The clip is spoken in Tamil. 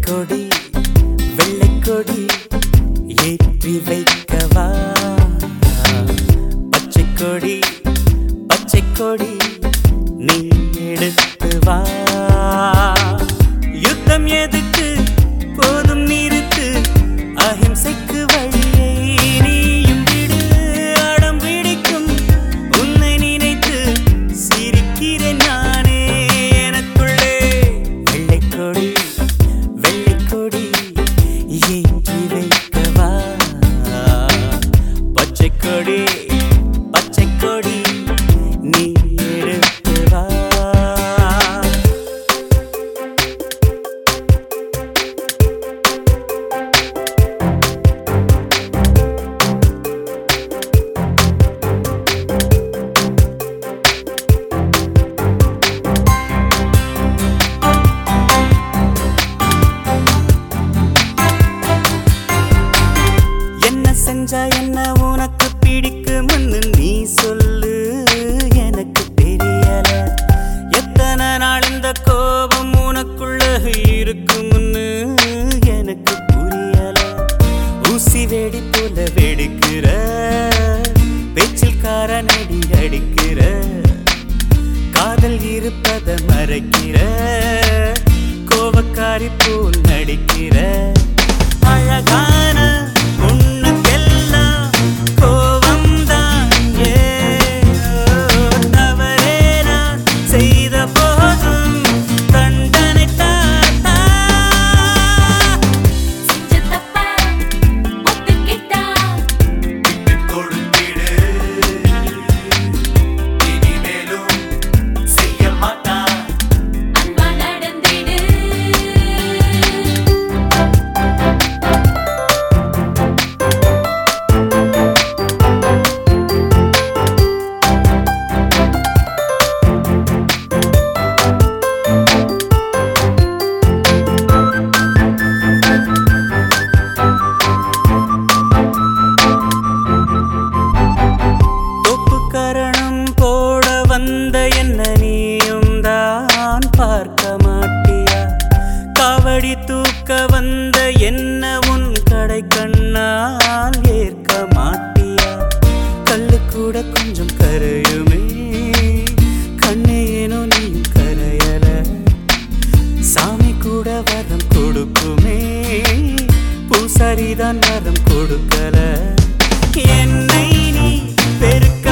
கொடி வெள்ளை கொடி ஏற்றி வைக்கவா பச்சை கொடி பச்சை கொடி நீ எடுத்து வா யுத்தம் எதுக்கு போதும் நிறுத்து அஹிம்சைக்கு வழியை நீயும் விடு அடம் பிடிக்கும் உன்னை நினைத்து சிரிக்கிறேன் நானே எனக்குள்ளே வெள்ளை கொடி வெள்ளை கொடி ஏற்றி வைக்கவா பச்சை கொடி பச்சை கொடி நீ எடுத்து வா என்ன செஞ்சா என்ன உனக்கு பிடிக்கும்னு நீ சொல்லு எனக்கு தெரியல எத்தனை நாள் இந்த கோபம் உனக்குள்ள இருக்கும்னு எனக்கு புரியல ஊசி வெடி போல வெடிக்கிற பேச்சில் காரனடி அடிக்கிற காதல் இருப்பத மறைக்கிற கோபக்காரி போல் நடிக்கிற அழகான பொண்ணுக்கெல்லாம் கோவம்தான் ஏனோ தவறே நான் செய்த போதும் தண்டனை தாத்தா செஞ்ச தப்ப ஒத்துக்கிட்டா கொடுத்திடு இனிமேலும் செய்ய மாட்டான் அன்பா நடந்திடு தொப்பு கரணம் போட வந்த என்ன நீயும் தான் பார்க்க மாட்டியா காவடி தூக்க வந்த என்ன உன் கடை கண்ணால் ஏற்க மாட்டியா கல்லு கூட கொஞ்சம் கரையுமே கண்ணே ஏனோ நீயும் கரையல சாமி கூட வரம் கொடுக்குமே பூசாரிதான் வரம் கொடுக்கல என்னை நீ பெருக்க